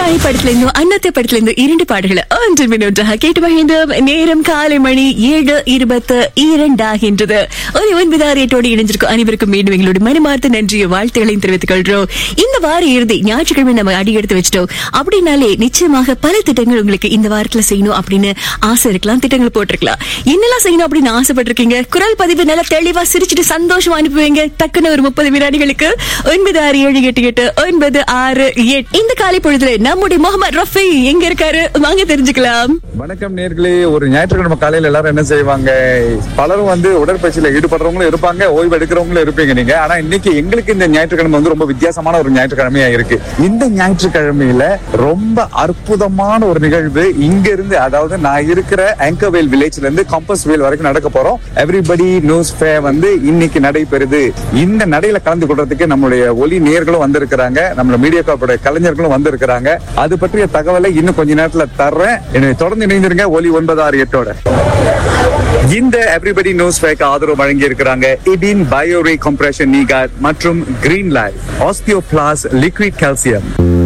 தாய் படத்துல இருந்தும் அன்னத்தை படத்துல இருந்தும் இரண்டு பாடல்களை ஒன்று மின்னொன்றாக கேட்டு மகிழ்ந்தோம் நேரம் காலை மணி ஏழு இருபத்து இரண்டாகின்றது ஒரு ஒன்பது ஆறு எட்டோடு இணைஞ்சிருக்கும் அனைவருக்கும் மீண்டும் எங்களோட மனமார்த்த நன்றிய வாழ்த்துக்களையும் தெரிவித்துக் கொள்றோம் இந்த வார இறுதி ஞாயிற்றுக்கிழமை நம்ம அடி எடுத்து வச்சிட்டோம் அப்படின்னாலே நிச்சயமாக பல திட்டங்கள் உங்களுக்கு இந்த வாரத்துல செய்யணும் அப்படின்னு ஆசை இருக்கலாம் திட்டங்கள் போட்டிருக்கலாம் என்னெல்லாம் செய்யணும் அப்படின்னு ஆசைப்பட்டிருக்கீங்க குரல் பதிவு நல்லா தெளிவா சிரிச்சிட்டு சந்தோஷமா அனுப்புவீங்க டக்குன்னு ஒரு முப்பது வினாடிகளுக்கு ஒன்பது ஆறு ஏழு எட்டு எட்டு ஒன்பது ஆறு எட்டு இந்த காலை பொழுதுல நம்முடைய முகமது ரஃபி எங்க இருக்காரு வாங்க தெரிஞ்சுக்கலாம் வணக்கம் நேர்களே ஒரு ஞாயிற்றுக்கிழமை காலையில எல்லாரும் என்ன செய்வாங்க பலரும் வந்து உடற்பயிற்சியில ஈடுபடுறவங்களும் இருப்பாங்க ஓய்வு எடுக்கிறவங்களும் இருப்பீங்க நீங்க ஆனா இன்னைக்கு எங்களுக்கு இந்த ஞாயிற்றுக்கிழமை வந்து ரொம்ப வித்தியாசமான ஒரு ஞாயிற்றுக்கிழமையா இருக்கு இந்த ஞாயிற்றுக்கிழமையில ரொம்ப அற்புதமான ஒரு நிகழ்வு இங்க இருந்து அதாவது நான் இருக்கிற ஆங்கர்வேல் வில்லேஜ்ல இருந்து கம்பஸ் வேல் வரைக்கும் நடக்க போறோம் எவ்ரிபடி நியூஸ் ஃபே வந்து இன்னைக்கு நடைபெறுது இந்த நடையில கலந்து கொள்றதுக்கு நம்மளுடைய ஒலி நேர்களும் வந்திருக்கிறாங்க நம்மளோட மீடியா காப்போட கலைஞர்களும் வந்திருக்கிறாங்க அது பற்றிய தகவலை இன்னும் கொஞ்ச நேரத்துல தர்றேன் எனவே தொடர்ந்து இணைந்திருங்க ஒலி ஒன்பது ஆறு எட்டோட இந்த எவ்ரிபடி நியூஸ் பேக்கு ஆதரவு வழங்கி இருக்கிறாங்க இபின் பயோரே கம்ப்ரெஷன் நீகாட் மற்றும் green life osteo plus liquid calcium